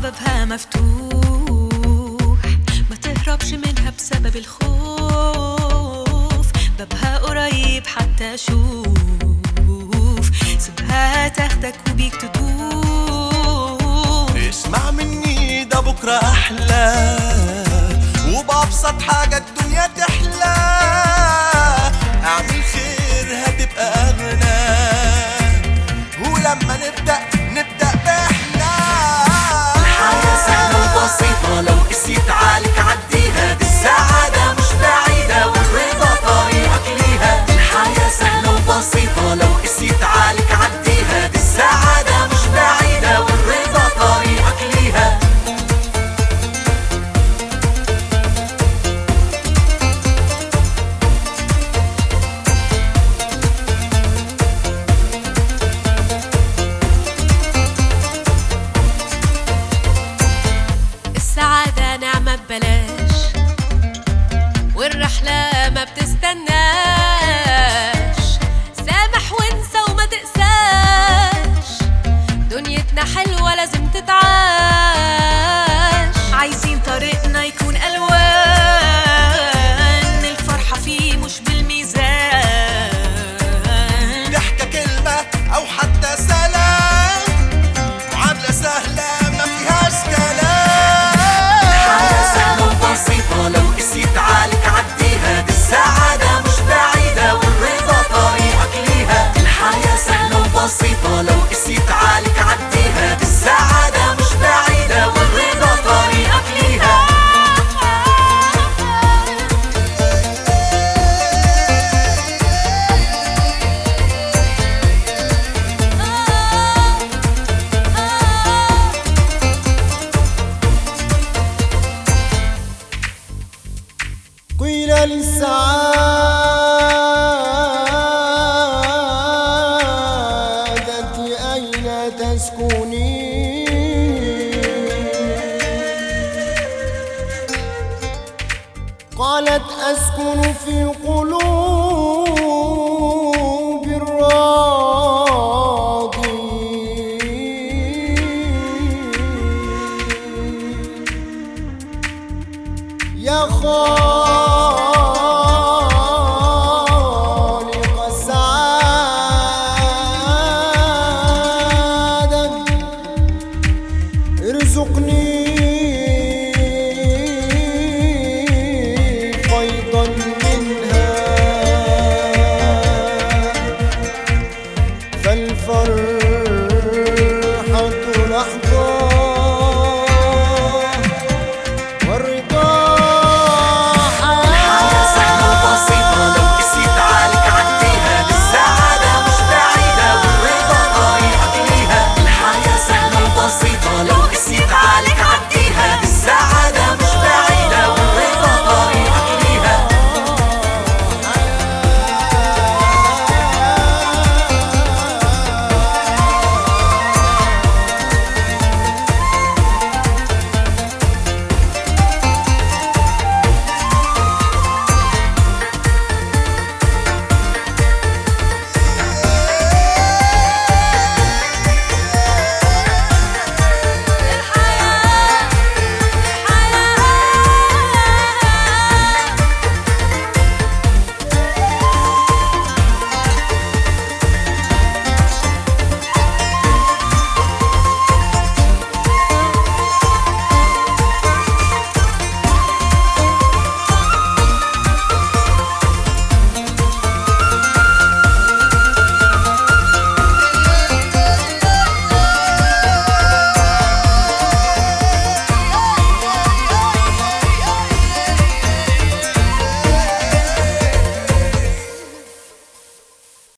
بابها مفتوح ما تهربش منها بسبب الخوف بابها قريب حتى اشوف سيبها تاخدك وبيك تدوف اسمع مني ده بكرة أحلى وبأبسط حاجة الدنيا تحلى اعمل خير هتبقى أغنى ولما نبدأ نبدأ بإحنا الحياة سهلة وبسيطة لو قسيت عليك عديها دي السعادة مش بعيدة والرضا طريقك ليها الحياة سهلة وبسيطة لو قسيت عليك عديها دي السعادة مش بعيدة والرضا طريقك ليها السعادة نعمة ببلاش والرحلة ما بتستناش سامح وانسى وما تقساش دنيتنا حلوة لازم تتعاش عايزين طريقنا يكون ألوان الفرحة فيه مش بالميزان ضحكة كلمة أو حتى سلام معادلة سهلة ما فيهاش كلام الحياة سهلة وبسيطة لو قسيت عليك عديها دي السعادة مش بعيدة والرضا طريقك ليها الحياة سهلة وبسيطة لو قسيت عليك عديها دي السعادة مش بعيدة والرضا طريقك ليها قيل للسعادة أين تسكنين قالت أسكن في قلوب الراضين يا خالق السعادة ارزقني